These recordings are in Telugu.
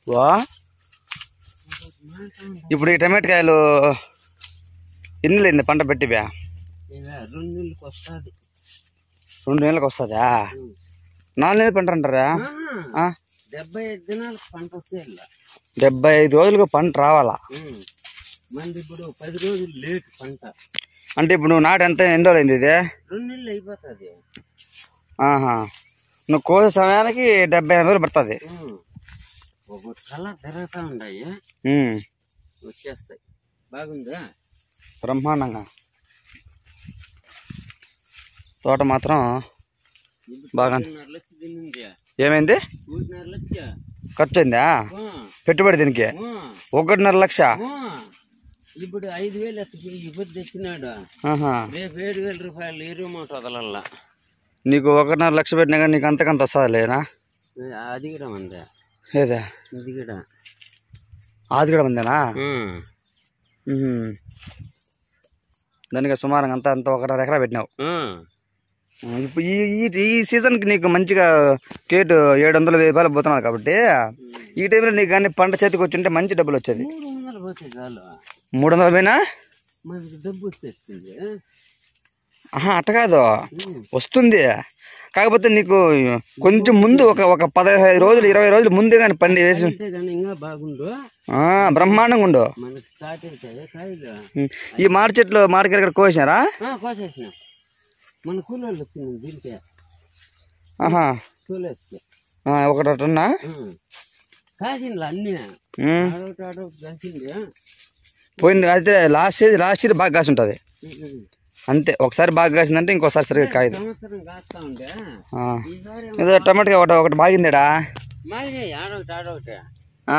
వా ఇప్పుడు ఈ టమాటా కాయలు ఎన్ని లేని పంట పెట్టివా ఇవే రెండు నెలలకు వస్తుంది రెండు నెలలకు వస్తుందా నాలుగు నెలలు పంట అంటారా ఆ? డెబ్బై ఐదు దినాలకు పంట వస్తే డెబ్బై ఐదు రోజులకు పంట రావాలా మంది ఇప్పుడు పది రోజులు లేట్ పంట అంటే ఇప్పుడు నువ్వు నాటు ఎంత ఎన్ని రోజులు అయింది ఇది రెండు నెలలు అయిపోతుంది ఆహా నువ్వు కోసే సమయానికి డెబ్బై ఐదు రోజులు పడుతుంది ఒక కళ తిరుగుతూ ఉన్నాయి ఉమ్, వచ్చేస్తాయి బాగుందా బ్రహ్మాండంగా తోట మాత్రం బాగా మూడున్నర లక్ష తిన్నింది ఏమైంది మూడున్నర లక్ష ఖర్చు అయిందా ఆ, పెట్టుబడి దీనికి ఆ, ఒకటిన్నర లక్ష ఆ. ఇప్పుడు ఐదు వేలు ఎత్తుకు ఇప్పుడు తెచ్చినాడు ఆహా రేపు ఏడు వేల రూపాయలు ఎరువు మూట వదలల్లా నీకు ఒకటిన్నర లక్ష పెట్టినా కానీ నీకు అంతకంత వస్తుంది లేనా అది కూడా ఉందా ఏదా ఇది కూడా అది కూడా ఉందేనా ఉహుం. దానికి సుమారుగా అంతా అంత ఒకటిన్నర ఎకరా పెట్టినావు ఇప్పుడు ఈ ఈ ఈ సీజన్కి నీకు మంచిగా కేటు ఏడు వందల వెయ్యి రూపాయలు పోతున్నది కాబట్టి ఈ టైంలో నీకు కానీ పంట చేతికి వచ్చి ఉంటే మంచి డబ్బులు వచ్చేది మూడు వందలు పోతే చాలు మూడు వందల పోయినా మనకి డబ్బు వచ్చేస్తుంది ఆహా అట్ట కాదు ఉమ్. వస్తుంది కాకపోతే నీకు కొంచెం ముందు ఒక ఒక పదహైదు రోజులు ఇరవై రోజులు ముందే కానీ పండి వేసి అంటే కానీ ఇంకా బాగుండు ఆ, బ్రహ్మాండంగా ఉండు మనకి స్టార్ట్ అవుతాయి కాయలు ఉం. ఈ మాడి చెట్లు మాడికాయలు ఇక్కడ కోసినారా ఆ, కోసేసిన మన కూలోళ్ళు వచ్చింది దీంట్లో ఆహా కూలేస్తే ఆ, ఒకటి అట్టున్నా కాసిండ్లు అన్నీ ఉం. ఆడొకటి ఆడొకటి కాసింది పోయింది అయితే లాస్ట్ ఇయర్ లాస్ట్ ఇయర్ బాగా కాసి ఉంటుంది ఉమ్. అంతే ఒకసారి బాగా కాసిందంటే ఇంకోసారి సరిగ్గా కాయదు సంవత్సరం కాస్తా ఉండే ఆ. ఈసారి ఏదో టమాటా ఒకటి ఒకటి బాగిందేడా మాదిరి ఆడొకటి ఆడొకటి ఆ.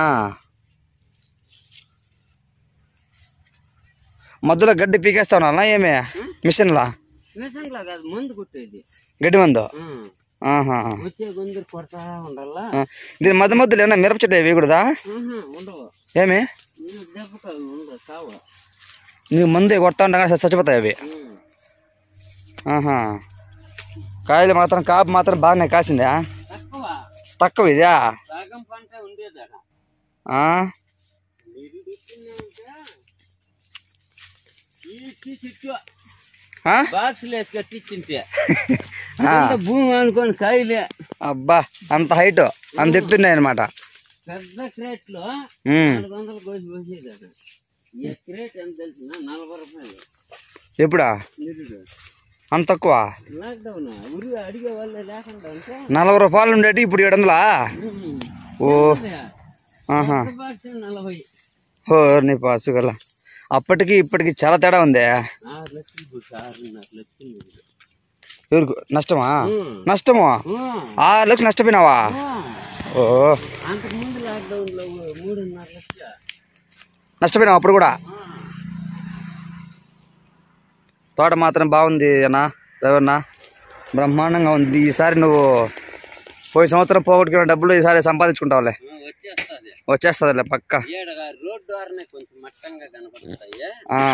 మధ్యలో గడ్డి పీకేస్తా ఉన్నా ఏమే మిషన్లా మిషన్లా కాదు మందు కొట్టేది గడ్డి మందు ఆ. ఆహా. వచ్చే గొంతులు కొడతా ఉండాలా ఆ. దీని మధ్య మధ్యలో ఏమన్నా మిరప చెట్టు వేయకూడదా ఆహా, ఉండవు ఏమి నీకు దెబ్బకు అవి ఉండవు కావు నీకు మందు కొడతా ఉండగా చచ్చిపోతాయి అవి ఉమ్. ఆహా కాయలు మాత్రం కాపు మాత్రం బాగానే కాసిందా తక్కువ తక్కువ ఇదా సగం పంట ఉండేదట ఆ? మీరు పెట్టిందంటే ఈ టీ చెట్టు ఆ? బాక్సులు వేసి కట్టించింటే ఆ. అంత భూమి అనుకొని కాయలే అబ్బా అంత హైట్ అంత ఎత్తున్నాయి అనమాట పెద్ద క్రేట్లు నాలుగు వందలు కోసి పోసేదట ఈ క్రేట్ ఎంత తెలిసిన నలభై రూపాయలు ఎప్పుడా నిరుడు అంత తక్కువ లాక్డౌన్ ఉరి అడిగే వాళ్ళే లేకుండా అంటే నలభై రూపాయలు ఉండేటి ఇప్పుడు ఏడు వందలా ఉమ్, ఓ పెద్దదే. ఆహా పెద్ద బాక్స్ నలభై ఓ నీ పాసుగల అప్పటికి ఇప్పటికి చాలా తేడా ఉంది ఆరు లక్షలు పుట్టి ఆరున్నర లక్షలు నిరుడు. ఎవరికి నష్టమా ఉమ్. నష్టమా ఉమ్, ఆరు లక్షలు నష్టపోయినావా ఉమ్. ఓ అంతకు ముందు లాక్డౌన్ లో మూడున్నర లక్షలు నష్టపోయినావు అప్పుడు కూడా తోట మాత్రం బాగుంది అన్న డ్రైవర్నా బ్రహ్మాండంగా ఉంది ఈసారి నువ్వు పోయి సంవత్సరం పోగొట్టుకున్న డబ్బులు ఈసారి సంపాదించుకుంటావులే ఉమ్, వచ్చేస్తుంది వచ్చేస్తుందిలే పక్క ఏడగా రోడ్డు వారనే కొంచెం మట్టంగా కనపడతాయి ఆ.